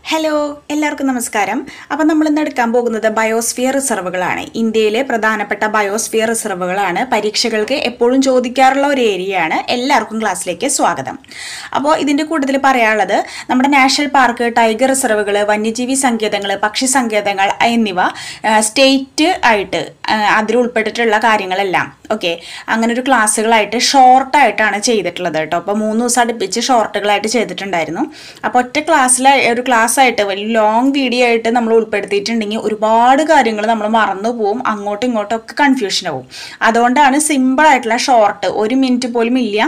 Hello എല്ലാവർക്കും നമസ്കാരം അപ്പം നമ്മൾ ഇന്ന് എടുക്കാൻ പോകുന്നത് ബയോസ്ഫിയർ റിസർവുകളാണ് ഇന്ത്യയിലെ പ്രധാനപ്പെട്ട ബയോസ്ഫിയർ റിസർവുകളാണ് പരീക്ഷകൾക്ക് എപ്പോഴും ചോദിക്കാറുള്ള ഒരു ഏരിയയാണ് എല്ലാവർക്കും ക്ലാസ്സിലേക്ക് സ്വാഗതം അപ്പോൾ ഇതിൻ്റെ കൂട്ടത്തിൽ പറയാനുള്ളത് നമ്മുടെ നാഷണൽ പാർക്ക് ടൈഗർ റിസർവുകൾ വന്യജീവി സങ്കേതങ്ങൾ പക്ഷി സങ്കേതങ്ങൾ എന്നിവ ആ, സ്റ്റേറ്റ് ആയിട്ട് ആ, അതിൽ ഉൾപ്പെട്ടിട്ടുള്ള കാര്യങ്ങളെല്ലാം ഓക്കെ അങ്ങനെ ഒരു ക്ലാസ്സുകളായിട്ട് ഷോർട്ടായിട്ടാണ് ചെയ്തിട്ടുള്ളത് കേട്ടോ അപ്പോൾ മൂന്ന് ദിവസം അടുപ്പിച്ച് ഷോർട്ടുകളായിട്ട് ചെയ്തിട്ടുണ്ടായിരുന്നു അപ്പോൾ ഒറ്റ ക്ലാസ്സിൽ ഒരു ക്ലാസ് ആയിട്ട് വലിയ ലോങ് വീഡിയോ ആയിട്ട് നമ്മൾ ഉൾപ്പെടുത്തിയിട്ടുണ്ടെങ്കിൽ ഒരുപാട് കാര്യങ്ങൾ നമ്മൾ മറന്നു പോവും അങ്ങോട്ടും ഇങ്ങോട്ടും ഒക്കെ കൺഫ്യൂഷൻ ആവും അതുകൊണ്ടാണ് സിമ്പിൾ ആയിട്ടുള്ള ഷോർട്ട് ഒരു മിനിറ്റ് പോലും ഇല്ല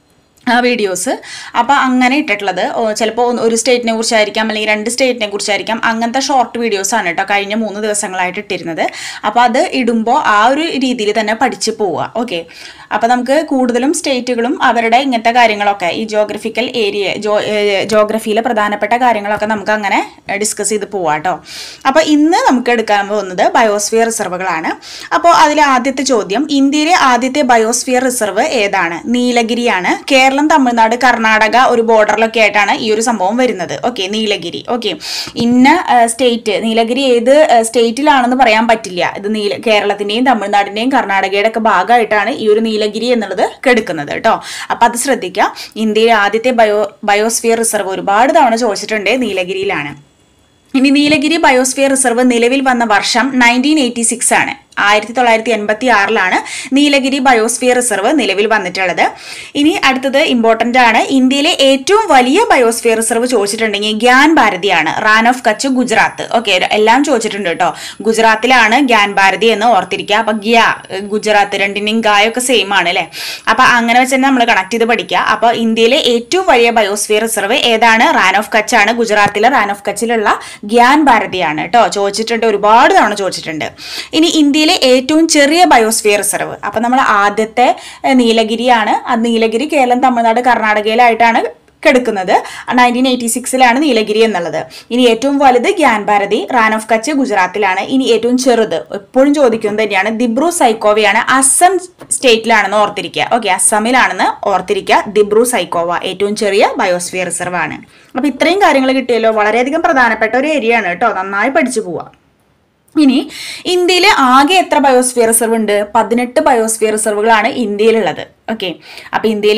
ആ വീഡിയോസ് അപ്പോൾ അങ്ങനെ ഇട്ടിട്ടുള്ളത് ചിലപ്പോൾ ഒരു സ്റ്റേറ്റിനെ കുറിച്ചായിരിക്കാം അല്ലെങ്കിൽ രണ്ട് സ്റ്റേറ്റിനെ കുറിച്ചായിരിക്കാം അങ്ങനത്തെ ഷോർട്ട് വീഡിയോസ് ആണ് കേട്ടോ കഴിഞ്ഞ മൂന്ന് ദിവസങ്ങളായിട്ട് ഇട്ടിരുന്നത് അപ്പോൾ അത് ഇടുമ്പോൾ ആ ഒരു രീതിയിൽ തന്നെ പഠിച്ച് പോവുക ഓക്കെ അപ്പോൾ നമുക്ക് കൂടുതലും സ്റ്റേറ്റുകളും അവരുടെ ഇങ്ങനത്തെ കാര്യങ്ങളൊക്കെ ഈ ജോഗ്രഫിക്കൽ ഏരിയ ജോ ജോഗ്രഫിയിലെ പ്രധാനപ്പെട്ട കാര്യങ്ങളൊക്കെ നമുക്ക് അങ്ങനെ ഡിസ്കസ് ചെയ്ത് പോവാം കേട്ടോ അപ്പോൾ ഇന്ന് നമുക്ക് എടുക്കാൻ പോകുന്നത് ബയോസ്ഫിയർ റിസർവുകളാണ് അപ്പോൾ അതിലെ ആദ്യത്തെ ചോദ്യം ഇന്ത്യയിലെ ആദ്യത്തെ ബയോസ്ഫിയർ റിസർവ് ഏതാണ് നീലഗിരിയാണ് കേരളം തമിഴ്നാട് കർണാടക ഒരു ബോർഡറിലൊക്കെ ആയിട്ടാണ് ഈ ഒരു സംഭവം വരുന്നത് ഓക്കെ നീലഗിരി ഓക്കെ ഇന്ന സ്റ്റേറ്റ് നീലഗിരി ഏത് സ്റ്റേറ്റിലാണെന്ന് പറയാൻ പറ്റില്ല ഇത് നീല കേരളത്തിന്റെയും തമിഴ്നാടിന്റെയും കർണാടകയുടെ ഒക്കെ ഭാഗമായിട്ടാണ് ഈ ഒരു നീലഗിരി എന്നുള്ളത് കെടുക്കുന്നത് കേട്ടോ അപ്പൊ അത് ശ്രദ്ധിക്കുക ഇന്ത്യയിലെ ആദ്യത്തെ ബയോ ബയോസ്ഫിയർ റിസർവ് ഒരുപാട് തവണ ചോദിച്ചിട്ടുണ്ട് നീലഗിരിയിലാണ് ഇനി നീലഗിരി ബയോസ്ഫിയർ റിസർവ് നിലവിൽ വന്ന വർഷം നയൻറ്റീൻ എയ്റ്റി സിക്സ് ആണ് ആയിരത്തി തൊള്ളായിരത്തി എൺപത്തി ആറിലാണ് നീലഗിരി ബയോസ്ഫിയർ റിസർവ് നിലവിൽ വന്നിട്ടുള്ളത് ഇനി അടുത്തത് ഇമ്പോർട്ടന്റ് ആണ് ഇന്ത്യയിലെ ഏറ്റവും വലിയ ബയോസ്ഫിയർ റിസർവ് ചോദിച്ചിട്ടുണ്ടെങ്കിൽ ഗ്യാൻ ഭാരതിയാണ് റാൻ ഓഫ് കച്ച് ഗുജറാത്ത് ഓക്കെ എല്ലാം ചോദിച്ചിട്ടുണ്ട് കേട്ടോ ഗുജറാത്തിലാണ് ഗ്യാൻ ഭാരതി എന്ന് ഓർത്തിരിക്കുക അപ്പൊ ഗ്യാ ഗുജറാത്ത് രണ്ടിന്റെയും ഗായൊക്കെ സെയിം ആണ് അല്ലെ അപ്പൊ അങ്ങനെ വെച്ച് തന്നെ നമ്മൾ കണക്ട് ചെയ്ത് പഠിക്കുക അപ്പൊ ഇന്ത്യയിലെ ഏറ്റവും വലിയ ബയോസ്ഫിയർ റിസർവ് ഏതാണ് റാൻ ഓഫ് കച്ച് ആണ് ഗുജറാത്തിലെ റാൻ ഓഫ് കച്ചിലുള്ള ഗ്യാൻ ഭാരതിയാണ് കേട്ടോ ചോദിച്ചിട്ടുണ്ട് ഒരുപാട് തവണ ചോദിച്ചിട്ടുണ്ട് ഇനി ഇന്ത്യയിലെ ഏറ്റവും ചെറിയ ബയോസ്ഫിയർ റിസർവ് അപ്പൊ നമ്മൾ ആദ്യത്തെ ഏഹ്, നീലഗിരിയാണ് അത് നീലഗിരി കേരളം തമിഴ്നാട് കർണാടകയിലായിട്ടാണ് കിടക്കുന്നത് നയൻറ്റീൻ എയ്റ്റി സിക്സിലാണ് നീലഗിരി എന്നുള്ളത് ഇനി ഏറ്റവും വലുത് ഗ്യാൻ ഭാരതി റാൻ ഓഫ് കച്ച് ഗുജറാത്തിലാണ് ഇനി ഏറ്റവും ചെറുത് എപ്പോഴും ചോദിക്കുന്നത് തന്നെയാണ് ദിബ്രു സൈക്കോവയാണ് അസം സ്റ്റേറ്റിലാണെന്ന് ഓർത്തിരിക്കുക ഓക്കെ അസമിലാണെന്ന് ഓർത്തിരിക്കുക ദിബ്രു സൈക്കോവ ഏറ്റവും ചെറിയ ബയോസ്ഫിയർ റിസർവ് ആണ് അപ്പൊ ഇത്രയും കാര്യങ്ങൾ കിട്ടിയല്ലോ വളരെയധികം പ്രധാനപ്പെട്ട ഒരു ഏരിയ ആണ് കേട്ടോ നന്നായി പഠിച്ചു പോവാം ഇനി ഇന്ത്യയിൽ ആകെ എത്ര ബയോസ്ഫിയർ റിസർവ് ഉണ്ട് പതിനെട്ട് ബയോസ്ഫിയർ റിസർവുകളാണ് ഇന്ത്യയിലുള്ളത് ഓക്കെ അപ്പൊ ഇന്ത്യയിൽ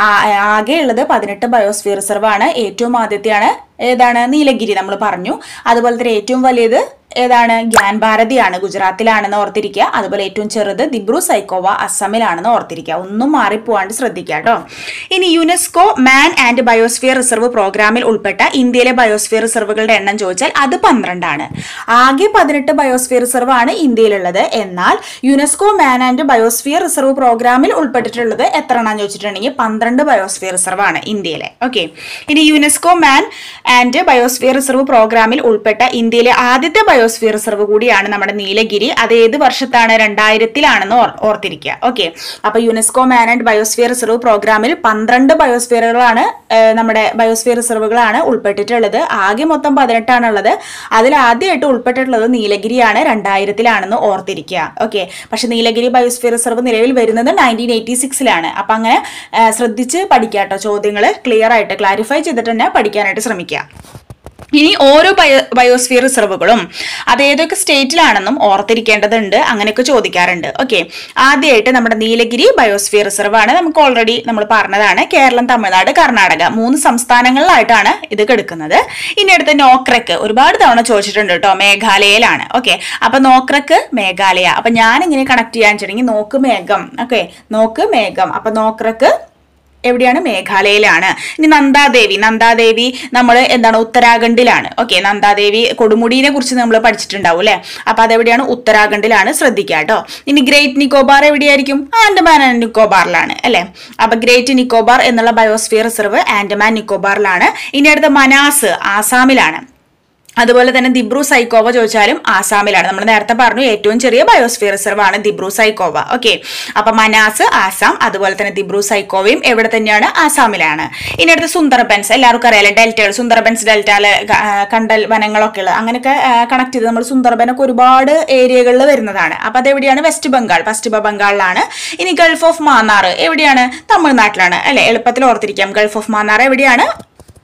ആകെ ഉള്ളത് പതിനെട്ട് ബയോസ്ഫിയർ റിസർവ് ആണ് ഏറ്റവും ആദ്യത്തെയാണ് ഏതാണ് നീലഗിരി നമ്മൾ പറഞ്ഞു അതുപോലെ തന്നെ ഏറ്റവും വലിയത് ഏതാണ് ഗ്യാൻ ഭാരതിയാണ് ഗുജറാത്തിലാണെന്ന് ഓർത്തിരിക്കുക അതുപോലെ ഏറ്റവും ചെറുത് ദിബ്രു സൈക്കോവ അസമിലാണെന്ന് ഓർത്തിരിക്കുക ഒന്നും മാറിപ്പോവാണ്ട് ശ്രദ്ധിക്കുക കേട്ടോ ഇനി UNESCO man and biosphere reserve പ്രോഗ്രാമിൽ ഉൾപ്പെട്ട ഇന്ത്യയിലെ ബയോസ്ഫിയർ റിസർവുകളുടെ എണ്ണം ചോദിച്ചാൽ അത് പന്ത്രണ്ടാണ് ആകെ പതിനെട്ട് ബയോസ്ഫിയർ റിസർവ് ആണ് ഇന്ത്യയിലുള്ളത് എന്നാൽ UNESCO man and biosphere reserve പ്രോഗ്രാമിൽ ഉൾപ്പെട്ടിട്ടുള്ളത് എത്ര എണ്ണം ചോദിച്ചിട്ടുണ്ടെങ്കിൽ പന്ത്രണ്ട് ബയോസ്ഫിയർ റിസർവ് ആണ് ഇന്ത്യയിലെ ഓക്കെ ഇനി UNESCO man and biosphere reserve പ്രോഗ്രാമിൽ ഉൾപ്പെട്ട ഇന്ത്യയിലെ ആദ്യത്തെ ബയോസ്ഫിയർ റിസർവ് കൂടിയാണ് നമ്മുടെ നീലഗിരി അത് ഏത് വർഷത്താണ് രണ്ടായിരത്തിലാണെന്ന് ഓർ- ഓർത്തിരിക്കുക ഓക്കെ അപ്പൊ UNESCO man and biosphere reserve പ്രോഗ്രാമിൽ പന്ത്രണ്ട് ബയോസ്ഫിയറുകളാണ് ഏഹ്, നമ്മുടെ ബയോസ്ഫിയർ റിസർവുകളാണ് ഉൾപ്പെട്ടിട്ടുള്ളത് ആകെ മൊത്തം പതിനെട്ടാണ് ഉള്ളത് അതിൽ ആദ്യമായിട്ട് ഉൾപ്പെട്ടിട്ടുള്ളത് നീലഗിരിയാണ് രണ്ടായിരത്തിലാണെന്ന് ഓർത്തിരിക്കുക ഓക്കെ പക്ഷെ നീലഗിരി ബയോസ്ഫിയർ റിസർവ് നിലവിൽ വരുന്നത് നയൻറ്റീൻ എയ്റ്റി സിക്സിലാണ് അപ്പൊ അങ്ങനെ ഏഹ്, ശ്രദ്ധിച്ച് പഠിക്കുക കേട്ടോ ചോദ്യങ്ങൾ ക്ലിയർ ആയിട്ട് ക്ലാരിഫൈ ചെയ്തിട്ട് തന്നെ പഠിക്കാനായിട്ട് ശ്രമിക്കുക ഇനി ഓരോ ബയോ ബയോസ്ഫിയർ റിസർവുകളും അത് ഏതൊക്കെ സ്റ്റേറ്റിലാണെന്നും ഓർത്തിരിക്കേണ്ടതുണ്ട് അങ്ങനെയൊക്കെ ചോദിക്കാറുണ്ട് ഓക്കെ ആദ്യമായിട്ട് നമ്മുടെ നീലഗിരി ബയോസ്ഫിയർ റിസർവ് ആണ് നമുക്ക് ഓൾറെഡി നമ്മൾ പറഞ്ഞതാണ് കേരളം തമിഴ്നാട് കർണാടക മൂന്ന് സംസ്ഥാനങ്ങളിലായിട്ടാണ് ഇത് കിടക്കുന്നത് ഇനി അടുത്ത നോക്രക്ക് ഒരുപാട് തവണ ചോദിച്ചിട്ടുണ്ട് കേട്ടോ മേഘാലയയിലാണ് ഓക്കെ അപ്പൊ നോക്രക്ക് മേഘാലയ അപ്പൊ ഞാൻ ഇങ്ങനെ കണക്ട് ചെയ്യാൻ വെച്ചിട്ടുണ്ടെങ്കിൽ നോക്ക് മേഘം ഓക്കെ നോക്ക് മേഘം അപ്പൊ നോക്രക്ക് എവിടെയാണ് മേഘാലയയിലാണ് ഇനി നന്ദാദേവി നന്ദാദേവി നമ്മൾ എന്താണ് ഉത്തരാഖണ്ഡിലാണ് ഓക്കെ നന്ദാദേവി കൊടുമുടിയെ കുറിച്ച് നമ്മൾ പഠിച്ചിട്ടുണ്ടാവും അല്ലെ അപ്പൊ അതെവിടെയാണ് ഉത്തരാഖണ്ഡിലാണ് ശ്രദ്ധിക്കുക കേട്ടോ ഇനി ഗ്രേറ്റ് നിക്കോബാർ എവിടെയായിരിക്കും ആൻഡമാൻ ആൻഡ് നിക്കോബാറിലാണ് അല്ലെ അപ്പൊ ഗ്രേറ്റ് നിക്കോബാർ എന്നുള്ള ബയോസ്ഫിയർ റിസർവ് ആൻഡമാൻ നിക്കോബാറിലാണ് ഇനി അടുത്ത മനാസ് ആസാമിലാണ് അതുപോലെ തന്നെ ദിബ്രു സൈക്കോവ ചോദിച്ചാലും ആസാമിലാണ് നമ്മൾ നേരത്തെ പറഞ്ഞു ഏറ്റവും ചെറിയ ബയോസ്ഫിയർ റിസർവ് ആണ് ദിബ്രു സൈക്കോവ ഓക്കെ അപ്പൊ മനാസ് ആസാം അതുപോലെ തന്നെ ദിബ്രു സൈക്കോവയും എവിടെ തന്നെയാണ് ആസാമിലാണ് ഇനി അടുത്ത് സുന്ദർബൻസ് എല്ലാവർക്കും അറിയാലോ ഡെൽറ്റകൾ സുന്ദർബൻസ് ഡെൽറ്റയില് കണ്ടൽ വനങ്ങളൊക്കെ ഉള്ളത് അങ്ങനെയൊക്കെ കണക്ട് ചെയ്ത് നമ്മൾ സുന്ദർബനൊക്കെ ഒരുപാട് ഏരിയകളിൽ വരുന്നതാണ് അപ്പൊ അതെവിടെയാണ് വെസ്റ്റ് ബംഗാൾ പശ്ചിമ ബംഗാളിലാണ് ഇനി ഗൾഫ് ഓഫ് മാന്നാർ എവിടെയാണ് തമിഴ്നാട്ടിലാണ് അല്ലെ എളുപ്പത്തിൽ ഓർത്തിരിക്കാം ഗൾഫ് ഓഫ് മാന്നാർ എവിടെയാണ്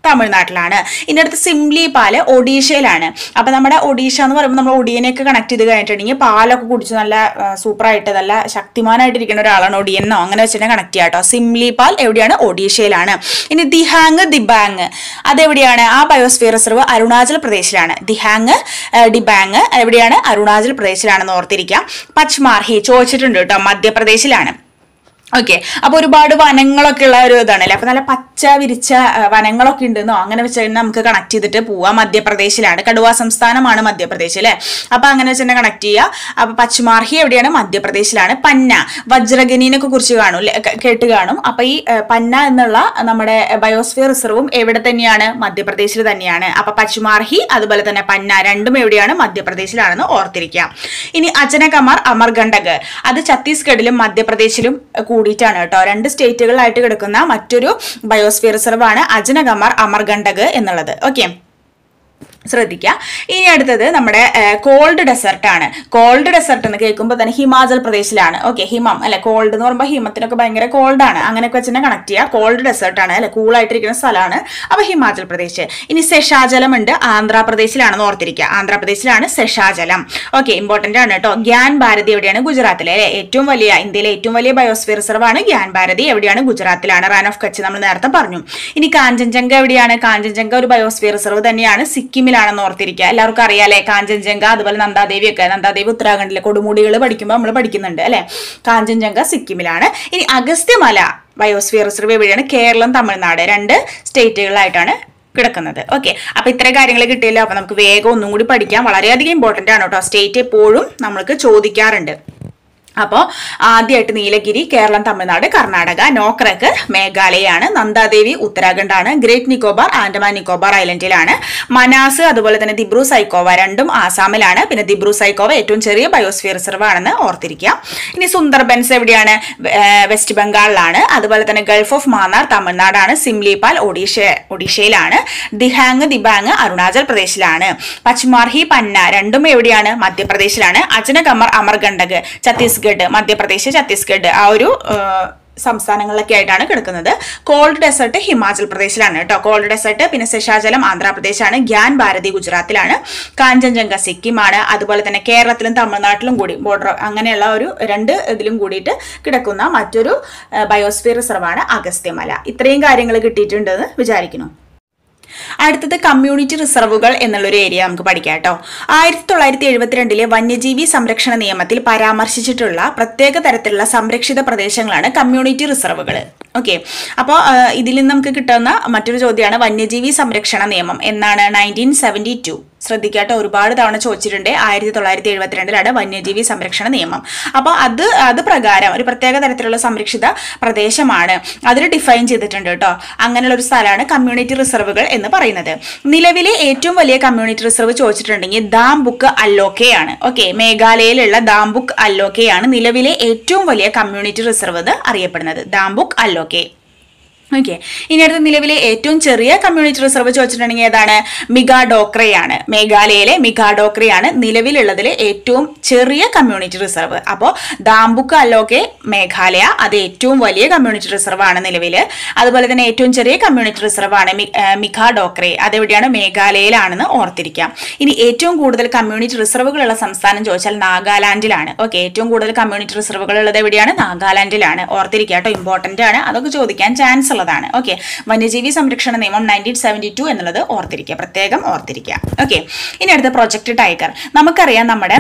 തമിഴ്നാട്ടിലാണ് ഇനി അടുത്ത് സിംലി പാല് ഒഡീഷയിലാണ് അപ്പൊ നമ്മുടെ ഒഡീഷ എന്ന് പറയുമ്പോൾ നമ്മൾ ഒടിയനെയൊക്കെ കണക്ട് ചെയ്ത് കഴിഞ്ഞിട്ടുണ്ടെങ്കിൽ പാലൊക്കെ കുടിച്ച് നല്ല സൂപ്പറായിട്ട് നല്ല ശക്തിമാനായിട്ടിരിക്കുന്ന ഒരാളാണ് ഒടിയനോ അങ്ങനെ വെച്ചിട്ട് കണക്ട് ചെയ്യാം കേട്ടോ സിംലി പാൽ എവിടെയാണ് ഒഡീഷയിലാണ് ഇനി ദിഹാങ് ദിബാങ് അതെവിടെയാണ് ആ ബയോസ്ഫിയർ റിസർവ് അരുണാചൽ പ്രദേശിലാണ് ദിഹാങ് ഏഹ്, ഡിബാങ് എവിടെയാണ് അരുണാചൽ പ്രദേശിലാണെന്ന് ഓർത്തിരിക്കാം പച്ച്മാർഹി ചോദിച്ചിട്ടുണ്ട് കേട്ടോ മധ്യപ്രദേശിലാണ് ഓക്കെ അപ്പൊ ഒരുപാട് വനങ്ങളൊക്കെ ഉള്ള ഒരു ഇതാണല്ലേ അപ്പൊ നല്ല പച്ച വിരിച്ച ആ, വനങ്ങളൊക്കെ ഉണ്ടെന്നോ അങ്ങനെ വെച്ച് കഴിഞ്ഞാൽ നമുക്ക് കണക്ട് ചെയ്തിട്ട് പോവാം മധ്യപ്രദേശിലാണ് കടുവ സംസ്ഥാനമാണ് മധ്യപ്രദേശ് അല്ലെ അപ്പൊ അങ്ങനെ വെച്ച് തന്നെ കണക്ട് ചെയ്യുക അപ്പൊ പശ്ചിമാർഹി എവിടെയാണ് മധ്യപ്രദേശിലാണ് പന്ന വജ്രഗനീനൊക്കെ കുറിച്ച് കാണും ല്ലേ? കേ- കേട്ട് കാണും അപ്പൊ ഈ ആ, പന്ന എന്നുള്ള നമ്മുടെ ബയോസ്ഫിയർ റിസർവും എവിടെ തന്നെയാണ് മധ്യപ്രദേശിൽ തന്നെയാണ് അപ്പൊ പശ്ചിമാർഹി അതുപോലെ തന്നെ പന്ന രണ്ടും എവിടെയാണ് മധ്യപ്രദേശിലാണെന്ന് ഓർത്തിരിക്കാം ഇനി അചനകമാർ അമർഗണ്ഡക് അത് ഛത്തീസ്ഗഡിലും മധ്യപ്രദേശിലും അഹ് കൂടിയിട്ടാണ് കേട്ടോ രണ്ട് സ്റ്റേറ്റുകളായിട്ട് കിടക്കുന്ന മറ്റൊരു ബയോസ്ഫിയർ റിസർവ് ആണ് അജനകമാർ അമർഗണ്ഡക് എന്നുള്ളത് ഓക്കെ ശ്രദ്ധിക്കുക ഇനി അടുത്തത് നമ്മുടെ കോൾഡ് ഡെസർട്ട് ആണ് കോൾഡ് ഡെസർട്ട് എന്ന് കേൾക്കുമ്പോൾ തന്നെ ഹിമാചൽ പ്രദേശിലാണ് ഓക്കെ ഹിമം അല്ലെ കോൾഡ് എന്ന് പറയുമ്പോൾ ഹിമത്തിനൊക്കെ ഭയങ്കര കോൾഡ് ആണ് അങ്ങനെയൊക്കെ വെച്ച് തന്നെ കണക്ട് ചെയ്യുക കോൾഡ് ഡെസർട്ട് ആണ് അല്ലെ കൂളായിട്ടിരിക്കുന്ന സ്ഥലമാണ് അപ്പൊ ഹിമാചൽ പ്രദേശ് ഇനി സെഷാജലം ഉണ്ട് ആന്ധ്രാപ്രദേശിലാണെന്ന് ഓർത്തിരിക്കുക ആന്ധ്രാപ്രദേശിലാണ് സെഷാജലം ഓക്കെ ഇമ്പോർട്ടന്റ് ആണ് കേട്ടോ ഗ്യാൻ ഭാരതി എവിടെയാണ് ഗുജറാത്തിലെ അല്ലെ ഏറ്റവും വലിയ ഇന്ത്യയിലെ ഏറ്റവും വലിയ ബയോസ്ഫിയർ റിസർവ് ആണ് ഗ്യാൻ ഭാരതി എവിടെയാണ് ഗുജറാത്തിലാണ് റാൻ ഓഫ് കച്ച് നമ്മൾ നേരത്തെ പറഞ്ഞു ഇനി കാഞ്ചൻജംഗ എവിടെയാണ് കാഞ്ചൻജംഗ ഒരു ബയോസ്ഫിയർ റിസർവ് തന്നെയാണ് സിക്കിമിലാണെന്ന് ഓർത്തിരിക്കുക എല്ലാവർക്കും അറിയാലേ കാഞ്ചൻജംഗ അതുപോലെ നന്ദാദേവി ഒക്കെ നന്ദാദേവി ഉത്തരാഖണ്ഡിലെ കൊടുമുടികൾ പഠിക്കുമ്പോൾ നമ്മൾ പഠിക്കുന്നുണ്ട് അല്ലെ കാഞ്ചൻജംഗ സിക്കിമിലാണ് ഇനി അഗസ്ത്യമല ബയോസ്ഫിയർ റിസർവ് എവിടെയാണ് കേരളം തമിഴ്നാട് രണ്ട് സ്റ്റേറ്റുകളിലായിട്ടാണ് കിടക്കുന്നത് ഓക്കെ അപ്പൊ ഇത്രയും കാര്യങ്ങൾ കിട്ടിയല്ലോ അപ്പൊ നമുക്ക് വേഗം ഒന്നും കൂടി പഠിക്കാം വളരെയധികം ഇമ്പോർട്ടന്റ് ആണ് കേട്ടോ സ്റ്റേറ്റ് എപ്പോഴും നമ്മൾക്ക് ചോദിക്കാറുണ്ട് അപ്പോൾ ആദ്യമായിട്ട് നീലഗിരി കേരളം തമിഴ്നാട് കർണാടക നോക്രക്ക് മേഘാലയയാണ് നന്ദാദേവി ഉത്തരാഖണ്ഡാണ് ഗ്രേറ്റ് നിക്കോബാർ ആൻഡമാൻ നിക്കോബാർ ഐലൻഡിലാണ് മനാസ് അതുപോലെ തന്നെ ദിബ്രു സൈക്കോവ രണ്ടും ആസാമിലാണ് പിന്നെ ദിബ്രു സൈക്കോവ ഏറ്റവും ചെറിയ ബയോസ്ഫിയർ റിസർവ് ആണെന്ന് ഓർത്തിരിക്കുക ഇനി സുന്ദർബൻസ് എവിടെയാണ് ഏർ വെസ്റ്റ് ബംഗാളിലാണ് അതുപോലെ തന്നെ ഗൾഫ് ഓഫ് മാന്നാർ തമിഴ്നാടാണ് സിംലിപാൽ ഒഡീഷ ഒഡീഷയിലാണ് ദിഹാങ് ദിബാങ് അരുണാചൽ പ്രദേശിലാണ് പച്ച്മാർഹി പന്ന രണ്ടും എവിടെയാണ് മധ്യപ്രദേശിലാണ് അജനകമർ അമർഗണ്ഡക് ഛത്തീസ്ഗഡ് മധ്യപ്രദേശ് ഛത്തീസ്ഗഡ് ആ ഒരു ഏർ, സംസ്ഥാനങ്ങളിലൊക്കെ ആയിട്ടാണ് കിടക്കുന്നത് കോൾഡ് ഡെസേർട്ട് ഹിമാചൽ പ്രദേശിലാണ് കേട്ടോ കോൾഡ് ഡെസേർട്ട് പിന്നെ ശേഷാചലം ആന്ധ്രാപ്രദേശാണ് ഗ്യാൻ ഭാരതി ഗുജറാത്തിലാണ് കാഞ്ചൻജംഗ സിക്കിമാണ് അതുപോലെ തന്നെ കേരളത്തിലും തമിഴ്നാട്ടിലും കൂടി ബോർഡർ അങ്ങനെയുള്ള ഒരു രണ്ട് ഇതിലും കൂടിയിട്ട് കിടക്കുന്ന മറ്റൊരു ഏർ, ബയോസ്ഫിയർ റിസർവാണ് അഗസ്ത്യമല ഇത്രയും കാര്യങ്ങൾ കിട്ടിയിട്ടുണ്ടെന്ന് വിചാരിക്കുന്നു അടുത്തത് കമ്മ്യൂണിറ്റി റിസർവുകൾ എന്നുള്ളൊരു ഏരിയ നമുക്ക് പഠിക്കാം കേട്ടോ ആയിരത്തി തൊള്ളായിരത്തി എഴുപത്തിരണ്ടിലെ വന്യജീവി സംരക്ഷണ നിയമത്തിൽ പരാമർശിച്ചിട്ടുള്ള പ്രത്യേക തരത്തിലുള്ള സംരക്ഷിത പ്രദേശങ്ങളാണ് കമ്മ്യൂണിറ്റി റിസർവുകൾ ഓക്കെ അപ്പോൾ ഇതിൽ നിന്ന് നമുക്ക് കിട്ടുന്ന മറ്റൊരു ചോദ്യമാണ് വന്യജീവി സംരക്ഷണ നിയമം എന്നാണ് നയൻറ്റീൻ സെവൻറ്റി ടു ശ്രദ്ധിക്കാട്ടോ ഒരുപാട് തവണ ചോദിച്ചിട്ടുണ്ട് ആയിരത്തി തൊള്ളായിരത്തി എഴുപത്തിരണ്ടിലാണ് വന്യജീവി സംരക്ഷണ നിയമം അപ്പോൾ അത് അത് പ്രകാരം ഒരു പ്രത്യേക തരത്തിലുള്ള സംരക്ഷിത പ്രദേശമാണ് അതിൽ ഡിഫൈൻ ചെയ്തിട്ടുണ്ട് കേട്ടോ അങ്ങനെയുള്ള ഒരു സ്ഥലമാണ് കമ്മ്യൂണിറ്റി റിസർവുകൾ എന്ന് പറയുന്നത് നിലവിലെ ഏറ്റവും വലിയ കമ്മ്യൂണിറ്റി റിസർവ് ചോദിച്ചിട്ടുണ്ടെങ്കിൽ ദാംബുക്ക് അല്ലോക്കെയാണ് ഓക്കെ മേഘാലയയിലുള്ള ദാംബുക്ക് അല്ലോക്കെയാണ് നിലവിലെ ഏറ്റവും വലിയ കമ്മ്യൂണിറ്റി റിസർവ് എന്ന് അറിയപ്പെടുന്നത് ദാംബുക്ക് അല്ലോക്കെ ഓക്കെ ഇനി അടുത്ത നിലവിലെ ഏറ്റവും ചെറിയ കമ്മ്യൂണിറ്റി റിസർവ് ചോദിച്ചിട്ടുണ്ടെങ്കിൽ ഏതാണ് മിഗാഡോക്രയാണ് മേഘാലയയിലെ മിഗാഡോക്രയാണ് നിലവിലുള്ളതിലെ ഏറ്റവും ചെറിയ കമ്മ്യൂണിറ്റി റിസർവ് അപ്പോൾ ദാംബുക്ക് അല്ലോക്കെ മേഘാലയ അത് ഏറ്റവും വലിയ കമ്മ്യൂണിറ്റി റിസർവ് ആണ് നിലവിൽ അതുപോലെ തന്നെ ഏറ്റവും ചെറിയ കമ്മ്യൂണിറ്റി റിസർവ് ആണ് മി- ഏർ മിഗാഡോക്രെ അതെവിടെയാണ് മേഘാലയയിലാണെന്ന് ഓർത്തിരിക്കാം ഇനി ഏറ്റവും കൂടുതൽ കമ്മ്യൂണിറ്റി റിസർവുകളുള്ള സംസ്ഥാനം ചോദിച്ചാൽ നാഗാലാൻഡിലാണ് ഓക്കെ ഏറ്റവും കൂടുതൽ കമ്മ്യൂണിറ്റി റിസർവുകൾ ഉള്ളത് എവിടെയാണ് നാഗാലാൻഡിലാണ് ഓർത്തിരിക്കുക കേട്ടോ ഇമ്പോർട്ടന്റ് ആണ് അതൊക്കെ ചോദിക്കാൻ ചാൻസ് ഉള്ളതാണ് ഓക്കെ വന്യജീവി സംരക്ഷണ നിയമം നയൻറ്റീൻ സെവൻറ്റി ടു എന്നുള്ളത് ഓർത്തിരിക്കുക പ്രത്യേകം ഓർത്തിരിക്കുക ഓക്കെ ഇനി അടുത്ത പ്രൊജക്ട് ടൈഗർ നമുക്കറിയാം നമ്മുടെ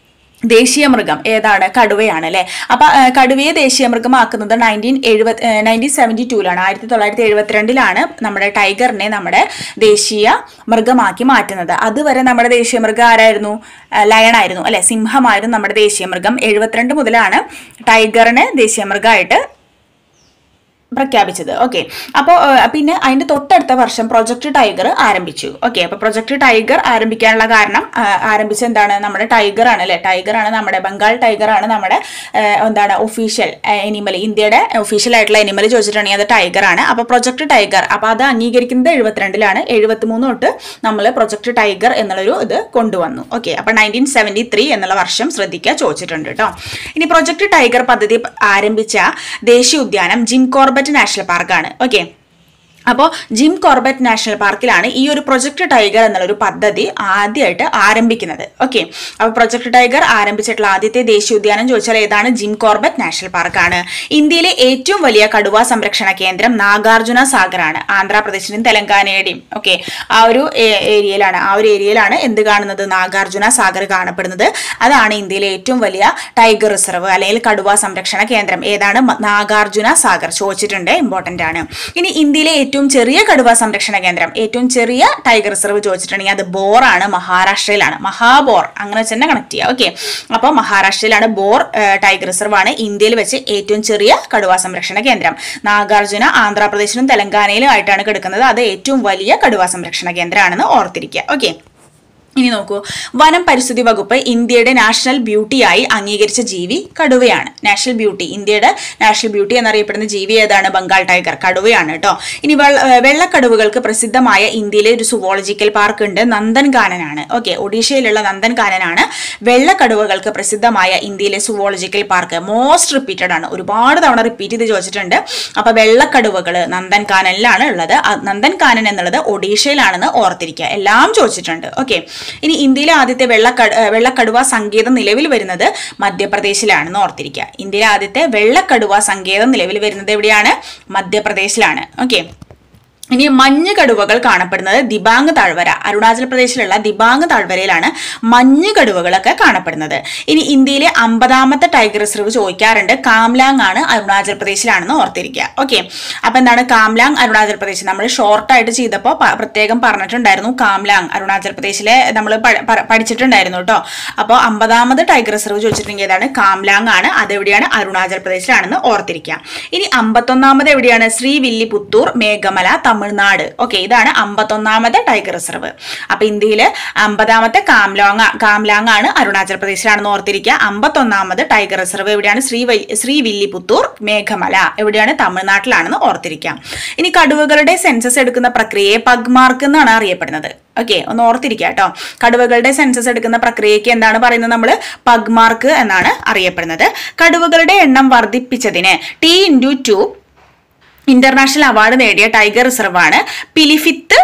ദേശീയ മൃഗം ഏതാണ് കടുവയാണ് അല്ലെ അപ്പൊ ആ, കടുവയെ ദേശീയ മൃഗമാക്കുന്നത് നയൻറ്റീൻ എഴുപത് നയൻറ്റീൻ സെവൻറ്റി ടൂലാണ് ആയിരത്തി തൊള്ളായിരത്തി എഴുപത്തിരണ്ടിലാണ് നമ്മുടെ ടൈഗറിനെ നമ്മുടെ ദേശീയ മൃഗമാക്കി മാറ്റുന്നത് അതുവരെ നമ്മുടെ ദേശീയ മൃഗം ആരായിരുന്നു ലയൺ ആയിരുന്നു അല്ലെ സിംഹമായിരുന്നു നമ്മുടെ ദേശീയ മൃഗം എഴുപത്തിരണ്ട് മുതലാണ് ടൈഗറിനെ ദേശീയ മൃഗമായിട്ട് പ്രഖ്യാപിച്ചത് ഓക്കെ അപ്പോൾ പിന്നെ അതിന്റെ തൊട്ടടുത്ത വർഷം പ്രൊജക്ട് ടൈഗർ ആരംഭിച്ചു ഓക്കെ അപ്പോൾ പ്രൊജക്ട് ടൈഗർ ആരംഭിക്കാനുള്ള കാരണം ആ, ആരംഭിച്ച എന്താണ് നമ്മുടെ ടൈഗർ ആണ് അല്ലെ ടൈഗർ ആണ് നമ്മുടെ ബംഗാൾ ടൈഗർ ആണ് നമ്മുടെ ആ, എന്താണ് ഒഫീഷ്യൽ എനിമൽ ഇന്ത്യയുടെ ഒഫീഷ്യൽ ആയിട്ടുള്ള എനിമൽ ചോദിച്ചിട്ടുണ്ടെങ്കിൽ അത് ടൈഗർ ആണ് അപ്പോൾ പ്രൊജക്ട് ടൈഗർ അപ്പോൾ അത് അംഗീകരിക്കുന്നത് എഴുപത്തിരണ്ടിലാണ് എഴുപത്തി മൂന്ന് തൊട്ട് നമ്മൾ പ്രൊജക്ട് ടൈഗർ എന്നുള്ളൊരു ഇത് കൊണ്ടുവന്നു ഓക്കെ അപ്പോൾ നയൻറ്റീൻ സെവൻറ്റി ത്രീ എന്നുള്ള വർഷം ശ്രദ്ധിക്കുക ചോദിച്ചിട്ടുണ്ട് കേട്ടോ ഇനി പ്രൊജക്ട് ടൈഗർ പദ്ധതി ആരംഭിച്ച ദേശീയ ഉദ്യാനം ജിം കോർബറ്റ് നാഷണൽ പാർക്കാണ് ഓക്കെ അപ്പോൾ ജിം കോർബറ്റ് നാഷണൽ പാർക്കിലാണ് ഈ ഒരു പ്രൊജക്ട് ടൈഗർ എന്നുള്ള ഒരു പദ്ധതി ആദ്യമായിട്ട് ആരംഭിക്കുന്നത് ഓക്കെ അപ്പോൾ പ്രൊജക്ട് ടൈഗർ ആരംഭിച്ചിട്ടുള്ള ആദ്യത്തെ ദേശീയ ഉദ്യാനം ചോദിച്ചാൽ ഏതാണ് ജിം കോർബറ്റ് നാഷണൽ പാർക്കാണ് ഇന്ത്യയിലെ ഏറ്റവും വലിയ കടുവ സംരക്ഷണ കേന്ദ്രം നാഗാർജുന സാഗറാണ് ആന്ധ്രാപ്രദേശിന്റെയും തെലങ്കാനയുടെയും ഓക്കെ ആ ഒരു ഏ- ഏരിയയിലാണ് ആ ഒരു ഏരിയയിലാണ് എന്ത് കാണുന്നത് നാഗാർജുന സാഗർ കാണപ്പെടുന്നത് അതാണ് ഇന്ത്യയിലെ ഏറ്റവും വലിയ ടൈഗർ റിസർവ് അല്ലെങ്കിൽ കടുവ സംരക്ഷണ കേന്ദ്രം ഏതാണ് മ- നാഗാർജുന സാഗർ ചോദിച്ചിട്ടുണ്ട് ഇമ്പോർട്ടന്റ് ആണ് ഇനി ഇന്ത്യയിലെ ഏറ്റവും ചെറിയ കടുവ സംരക്ഷണ കേന്ദ്രം ഏറ്റവും ചെറിയ ടൈഗർ റിസർവ് ചോദിച്ചിട്ടുണ്ടെങ്കിൽ അത് ബോറാണ് മഹാരാഷ്ട്രയിലാണ് മഹാബോർ അങ്ങനെ വെച്ച് തന്നെ കണക്ട് ചെയ്യുക ഓക്കെ അപ്പോൾ മഹാരാഷ്ട്രയിലാണ് ബോർ ഏഹ്, ടൈഗർ റിസർവ് ആണ് ഇന്ത്യയിൽ വെച്ച് ഏറ്റവും ചെറിയ കടുവ സംരക്ഷണ കേന്ദ്രം നാഗാർജുന ആന്ധ്രാപ്രദേശിലും തെലങ്കാനയിലും ആയിട്ടാണ് കിടക്കുന്നത് അത് ഏറ്റവും വലിയ കടുവ സംരക്ഷണ കേന്ദ്രമാണെന്ന് ഓർത്തിരിക്കുക ഓക്കെ ഇനി നോക്കൂ വനം പരിസ്ഥിതി വകുപ്പ് ഇന്ത്യയുടെ നാഷണൽ ബ്യൂട്ടിയായി അംഗീകരിച്ച ജീവി കടുവയാണ് നാഷണൽ ബ്യൂട്ടി ഇന്ത്യയുടെ നാഷണൽ ബ്യൂട്ടി എന്നറിയപ്പെടുന്ന ജീവി ഏതാണ് ബംഗാൾ ടൈഗർ കടുവയാണ് കേട്ടോ ഇനി വെള്ള- ഏർ വെള്ളക്കടുവകൾക്ക് പ്രസിദ്ധമായ ഇന്ത്യയിലെ ഒരു സുവോളജിക്കൽ പാർക്ക് ഉണ്ട് നന്ദൻകാനനാണ് ഓക്കെ ഒഡീഷയിലുള്ള നന്ദൻകാനനാണ് വെള്ളക്കടുവകൾക്ക് പ്രസിദ്ധമായ ഇന്ത്യയിലെ സുവോളജിക്കൽ പാർക്ക് മോസ്റ്റ് റിപ്പീറ്റഡ് ആണ് ഒരുപാട് തവണ റിപ്പീറ്റ് ചെയ്ത് ചോദിച്ചിട്ടുണ്ട് അപ്പൊ വെള്ളക്കടുവകൾ നന്ദൻകാനനിലാണ് ഉള്ളത് ആ നന്ദൻകാനൻ എന്നുള്ളത് ഒഡീഷയിലാണെന്ന് ഓർത്തിരിക്കുക എല്ലാം ചോദിച്ചിട്ടുണ്ട് ഓക്കെ ഇനി ഇന്ത്യയിലെ ആദ്യത്തെ വെള്ളക്കട ഏർ വെള്ളക്കടുവ സങ്കേതം നിലവിൽ വരുന്നത് മധ്യപ്രദേശിലാണെന്ന് ഓർത്തിരിക്കുക ഇന്ത്യയിലെ ആദ്യത്തെ വെള്ളക്കടുവ സങ്കേതം നിലവിൽ വരുന്നത് എവിടെയാണ് മധ്യപ്രദേശിലാണ് ഓക്കെ ഇനി മഞ്ഞ് കടുവകൾ കാണപ്പെടുന്നത് ദിബാങ് താഴ്വര അരുണാചൽ പ്രദേശിലുള്ള ദിബാങ് താഴ്വരയിലാണ് മഞ്ഞ് കടുവകളൊക്കെ കാണപ്പെടുന്നത് ഇനി ഇന്ത്യയിലെ അമ്പതാമത്തെ ടൈഗർ റിസർവ് ചോദിക്കാറുണ്ട് കാംലാങ് ആണ് അരുണാചൽ പ്രദേശിലാണെന്ന് ഓർത്തിരിക്കുക ഓക്കെ അപ്പൊ എന്താണ് കാംലാങ് അരുണാചൽ പ്രദേശ് നമ്മൾ ഷോർട്ടായിട്ട് ചെയ്തപ്പോൾ പ്രത്യേകം പറഞ്ഞിട്ടുണ്ടായിരുന്നു കാംലാങ് അരുണാചൽ പ്രദേശിലെ നമ്മൾ പഠിച്ചിട്ടുണ്ടായിരുന്നു കേട്ടോ അപ്പോൾ അമ്പതാമത് ടൈഗർ റിസർവ് ചോദിച്ചിട്ടുണ്ടെങ്കിൽ ഏതാണ് കാംലാങ് ആണ് അതെവിടെയാണ് അരുണാചൽ പ്രദേശിലാണെന്ന് ഓർത്തിരിക്കുക ഇനി അമ്പത്തൊന്നാമത് എവിടെയാണ് ശ്രീവില്ലിപുത്തൂർ മേഘമല തമിഴ്നാട് ഓക്കെ ഇതാണ് അമ്പത്തൊന്നാമത്തെ ടൈഗർ റിസർവ് അപ്പൊ ഇന്ത്യയിൽ അമ്പതാമത്തെ കാംലോങ് കാംലാങ് ആണ് അരുണാചൽ പ്രദേശിലാണെന്ന് ഓർത്തിരിക്കുക അമ്പത്തൊന്നാമത് ടൈഗർ റിസർവ് എവിടെയാണ് ശ്രീ ശ്രീവില്ലിപുത്തൂർ മേഘമല എവിടെയാണ് തമിഴ്നാട്ടിലാണെന്ന് ഓർത്തിരിക്കാം ഇനി കടുവകളുടെ സെൻസസ് എടുക്കുന്ന പ്രക്രിയയെ പഗ്മാർക്ക് എന്നാണ് അറിയപ്പെടുന്നത് ഓക്കെ ഒന്ന് ഓർത്തിരിക്കുക കേട്ടോ കടുവകളുടെ സെൻസസ് എടുക്കുന്ന പ്രക്രിയയ്ക്ക് എന്താണ് പറയുന്നത് നമ്മൾ പഗ്മാർക്ക് എന്നാണ് അറിയപ്പെടുന്നത് കടുവകളുടെ എണ്ണം വർദ്ധിപ്പിച്ചതിന് T into two international award നേടിയ ടൈഗർ റിസർവ് ആണ് പിലിഫിത്ത്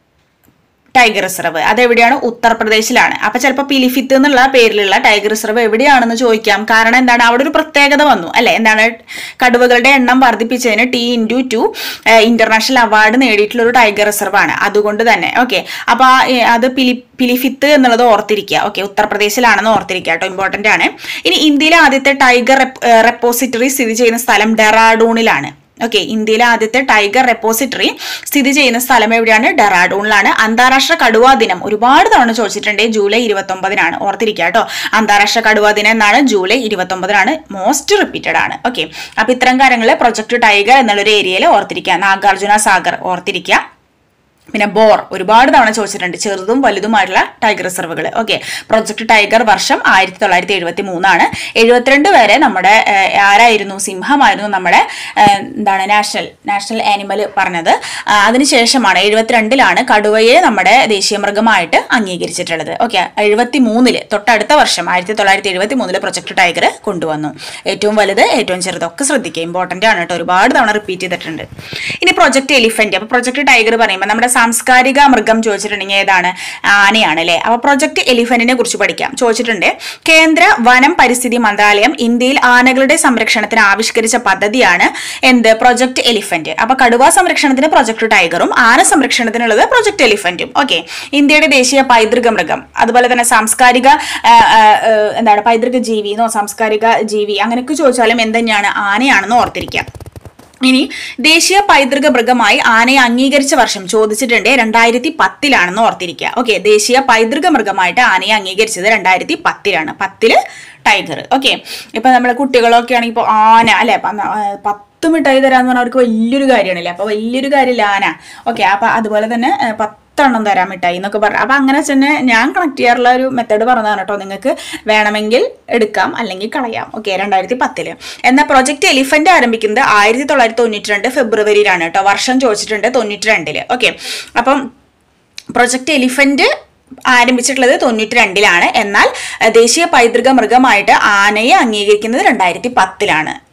ടൈഗർ റിസർവ് അതെവിടെയാണ് ഉത്തർപ്രദേശിലാണ് അപ്പൊ ചിലപ്പോൾ പിലിഫിത്ത് എന്നുള്ള പേരിലുള്ള ടൈഗർ റിസർവ് എവിടെയാണെന്ന് ചോദിക്കാം കാരണം എന്താണ് അവിടെ ഒരു പ്രത്യേകത വന്നു അല്ലെ എന്താണ് കടുവകളുടെ എണ്ണം വർദ്ധിപ്പിച്ചതിന് T into two international award നേടിയിട്ടുള്ള ഒരു ടൈഗർ റിസർവ് ആണ് അതുകൊണ്ട് തന്നെ ഓക്കെ അപ്പൊ ആ, ഏ, അത് പിലി പിലിഫിത്ത് എന്നുള്ളത് ഓർത്തിരിക്കുക ഓക്കെ ഉത്തർപ്രദേശിലാണെന്ന് ഓർത്തിരിക്കുക കേട്ടോ ഇമ്പോർട്ടന്റ് ആണ് ഇനി ഇന്ത്യയിലെ ആദ്യത്തെ ടൈഗർ റെപ്പോസിറ്ററി സ്ഥിതി ചെയ്യുന്ന സ്ഥലം ഡെറാഡൂണിലാണ് ഓക്കെ ഇന്ത്യയിലെ ആദ്യത്തെ ടൈഗർ റെപ്പോസിറ്ററി സ്ഥിതി ചെയ്യുന്ന സ്ഥലം എവിടെയാണ് ഡെറാഡൂണിലാണ് അന്താരാഷ്ട്ര കടുവാ ദിനം ഒരുപാട് തവണ ചോദിച്ചിട്ടുണ്ട് ജൂലൈ ഇരുപത്തി ഒമ്പതിനാണ് ഓർത്തിരിക്കുക കേട്ടോ അന്താരാഷ്ട്ര കടുവാ ദിനം എന്നാണ് ജൂലൈ ഇരുപത്തി ഒമ്പതിനാണ് മോസ്റ്റ് റിപ്പീറ്റഡ് ആണ് ഓക്കെ അപ്പൊ ഇത്തരം കാര്യങ്ങൾ പ്രൊജക്ട് ടൈഗർ എന്നുള്ളൊരു ഏരിയയിൽ ഓർത്തിരിക്കുക നാഗാർജുന സാഗർ ഓർത്തിരിക്കുക പിന്നെ ബോർ ഒരുപാട് തവണ ചോദിച്ചിട്ടുണ്ട് ചെറുതും വലുതുമായിട്ടുള്ള ടൈഗർ റിസർവുകൾ ഓക്കെ പ്രൊജക്ട് ടൈഗർ വർഷം ആയിരത്തി തൊള്ളായിരത്തി എഴുപത്തി മൂന്നാണ് എഴുപത്തിരണ്ട് വരെ നമ്മുടെ ഏഹ്, ആരായിരുന്നു സിംഹമായിരുന്നു നമ്മുടെ ഏഹ്, എന്താണ് നാഷണൽ നാഷണൽ ആനിമൽ പറഞ്ഞത് ആ, അതിനുശേഷമാണ് എഴുപത്തിരണ്ടിലാണ് കടുവയെ നമ്മുടെ ദേശീയ മൃഗമായിട്ട് അംഗീകരിച്ചിട്ടുള്ളത് ഓക്കെ എഴുപത്തി മൂന്നില് തൊട്ടടുത്ത വർഷം ആയിരത്തി തൊള്ളായിരത്തി എഴുപത്തി മൂന്നില് പ്രൊജക്ട് ടൈഗർ കൊണ്ടുവന്നു ഏറ്റവും വലുത് ഏറ്റവും ചെറുതൊക്കെ ശ്രദ്ധിക്കുക ഇമ്പോർട്ടന്റ് ആണ് കേട്ടോ ഒരുപാട് തവണ റിപ്പീറ്റ് ചെയ്തിട്ടുണ്ട് ഇനി പ്രൊജക്ട് എലിഫന്റ് അപ്പൊ പ്രൊജക്ട് ടൈഗർ പറയുമ്പോൾ നമ്മുടെ സാംസ്കാരിക മൃഗം ചോദിച്ചിട്ടുണ്ടെങ്കിൽ ഏതാണ് ആനയാണ് അല്ലെ അപ്പൊ പ്രൊജക്ട് എലിഫന്റിനെ കുറിച്ച് പഠിക്കാം ചോദിച്ചിട്ടുണ്ട് കേന്ദ്ര വനം പരിസ്ഥിതി മന്ത്രാലയം ഇന്ത്യയിൽ ആനകളുടെ സംരക്ഷണത്തിന് ആവിഷ്കരിച്ച പദ്ധതിയാണ് എന്ത് പ്രൊജക്ട് എലിഫന്റ് അപ്പൊ കടുവ സംരക്ഷണത്തിന് പ്രൊജക്ട് ടൈഗറും ആന സംരക്ഷണത്തിനുള്ളത് പ്രൊജക്ട് എലിഫന്റും ഓക്കെ ഇന്ത്യയുടെ ദേശീയ പൈതൃക മൃഗം അതുപോലെ തന്നെ സാംസ്കാരിക ആ, ആ, ആ, എന്താണ് പൈതൃക ജീവി എന്നോ സാംസ്കാരിക ജീവി അങ്ങനെയൊക്കെ ചോദിച്ചാലും എന്തെന്നെയാണ് ആനയാണെന്ന് ഓർത്തിരിക്കാം ഇനി ദേശീയ പൈതൃക മൃഗമായി ആനയെ അംഗീകരിച്ച വർഷം ചോദിച്ചിട്ടുണ്ട് രണ്ടായിരത്തി പത്തിലാണെന്ന് ഓർത്തിരിക്കുക ഓക്കെ ദേശീയ പൈതൃക മൃഗമായിട്ട് ആനയെ അംഗീകരിച്ചത് രണ്ടായിരത്തി പത്തിലാണ് പത്തില് ടൈഗർ ഓക്കെ ഇപ്പൊ നമ്മളെ കുട്ടികളൊക്കെ ആണെങ്കിൽ ഇപ്പോൾ ആന അല്ലെ പ- ആ, പത്ത് മിഠായി തരാന്ന് പറഞ്ഞാൽ അവർക്ക് വലിയൊരു കാര്യമാണല്ലേ അപ്പൊ വലിയൊരു കാര്യമില്ല ആന ഓക്കെ അപ്പൊ അതുപോലെ തന്നെ ഏ, പത്തെണ്ണം തരാൻ മിഠായി എന്നൊക്കെ പറഞ്ഞു അപ്പൊ അങ്ങനെ തന്നെ ഞാൻ കണക്ട് ചെയ്യാറുള്ള ഒരു മെത്തേഡ് പറഞ്ഞതാണ് കേട്ടോ നിങ്ങൾക്ക് വേണമെങ്കിൽ എടുക്കാം അല്ലെങ്കിൽ കളയാം ഓക്കെ രണ്ടായിരത്തി പത്തില് എന്നാൽ പ്രൊജക്ട് എലിഫന്റ് ആരംഭിക്കുന്നത് ആയിരത്തി തൊള്ളായിരത്തി തൊണ്ണൂറ്റി രണ്ട് ഫെബ്രുവരിയിലാണ് കേട്ടോ വർഷം ചോദിച്ചിട്ടുണ്ട് തൊണ്ണൂറ്റി രണ്ടില് ഓക്കെ അപ്പം പ്രൊജക്ട് എലിഫന്റ് ആരംഭിച്ചിട്ടുള്ളത് തൊണ്ണൂറ്റി രണ്ടിലാണ് എന്നാൽ അഹ് ദേശീയ പൈതൃക മൃഗമായിട്ട് ആനയെ അംഗീകരിക്കുന്നത് രണ്ടായിരത്തി പത്തിലാണ്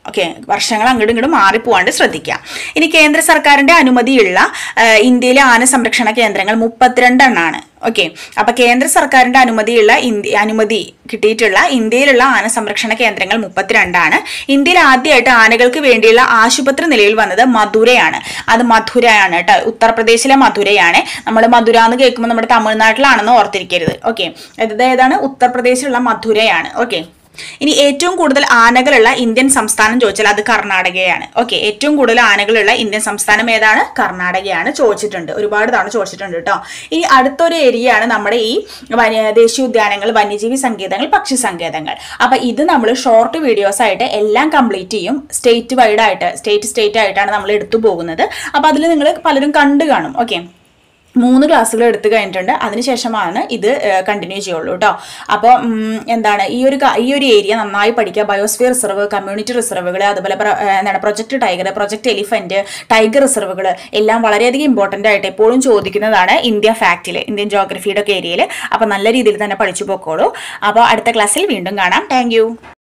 ഓക്കെ വർഷങ്ങൾ അങ്ങോട്ടും ഇങ്ങോട്ടും മാറിപ്പോവാണ്ട് ശ്രദ്ധിക്കുക ഇനി കേന്ദ്ര സർക്കാരിന്റെ അനുമതിയുള്ള ആ, ഇന്ത്യയിലെ ആന സംരക്ഷണ കേന്ദ്രങ്ങൾ മുപ്പത്തിരണ്ടെണ്ണാണ് ഓക്കെ അപ്പൊ കേന്ദ്ര സർക്കാരിന്റെ അനുമതിയുള്ള ഇന്ത്യ അനുമതി കിട്ടിയിട്ടുള്ള ഇന്ത്യയിലുള്ള ആന സംരക്ഷണ കേന്ദ്രങ്ങൾ മുപ്പത്തിരണ്ടാണ് ഇന്ത്യയിൽ ആദ്യമായിട്ട് ആനകൾക്ക് വേണ്ടിയുള്ള ആശുപത്രി നിലയിൽ വന്നത് മധുരയാണ് അത് മധുരയാണ് കേട്ടോ ഉത്തർപ്രദേശിലെ മധുരയാണ് നമ്മൾ മധുര എന്ന് കേൾക്കുമ്പോൾ നമ്മുടെ തമിഴ്നാട്ടിലാണെന്ന് ഓർത്തിരിക്കരുത് ഓക്കെ ഇത് ഏതാണ് ഉത്തർപ്രദേശിലുള്ള മധുരയാണ് ഓക്കെ ഇനി ഏറ്റവും കൂടുതൽ ആനകളുള്ള ഇന്ത്യൻ സംസ്ഥാനം ചോദിച്ചാൽ അത് കർണാടകയാണ് ഓക്കെ ഏറ്റവും കൂടുതൽ ആനകളുള്ള ഇന്ത്യൻ സംസ്ഥാനം ഏതാണ് കർണാടകയാണ് ചോദിച്ചിട്ടുണ്ട് ഒരുപാട് തവണ ചോദിച്ചിട്ടുണ്ട് കേട്ടോ ഇനി അടുത്തൊരു ഏരിയയാണ് നമ്മുടെ ഈ വന്യ ദേശീയോദ്യാനങ്ങൾ വന്യജീവി സങ്കേതങ്ങൾ പക്ഷി സങ്കേതങ്ങൾ അപ്പൊ ഇത് നമ്മൾ ഷോർട്ട് വീഡിയോസ് ആയിട്ട് എല്ലാം കംപ്ലീറ്റ് ചെയ്യും സ്റ്റേറ്റ് വൈഡ് ആയിട്ട് സ്റ്റേറ്റ് സ്റ്റേറ്റ് ആയിട്ടാണ് നമ്മൾ എടുത്തു പോകുന്നത് അപ്പൊ അതിൽ നിങ്ങൾ പലരും കണ്ടു കാണും ഓക്കെ മൂന്ന് ക്ലാസ്സുകൾ എടുത്തു കഴിഞ്ഞിട്ടുണ്ട് അതിനുശേഷമാണ് ഇത് കണ്ടിന്യൂ ചെയ്യുള്ളൂ കേട്ടോ അപ്പോൾ എന്താണ് ഈ ഒരു ക- ഈ ഒരു ഏരിയ നന്നായി പഠിക്കുക ബയോസ്ഫിയർ റിസർവ് കമ്മ്യൂണിറ്റി റിസർവുകൾ അതുപോലെ പ്ര- ഏഹ് എന്താണ് project tiger project elephant tiger റിസർവുകൾ എല്ലാം വളരെയധികം ഇമ്പോർട്ടൻ്റ് ആയിട്ട് എപ്പോഴും ചോദിക്കുന്നതാണ് ഇന്ത്യ ഫാക്റ്റിൽ ഇന്ത്യൻ ജോഗ്രഫിയുടെ ഒക്കെ ഏരിയയിൽ അപ്പോൾ നല്ല രീതിയിൽ തന്നെ പഠിച്ചു പോക്കോളൂ അപ്പോൾ അടുത്ത ക്ലാസ്സിൽ വീണ്ടും കാണാം താങ്ക്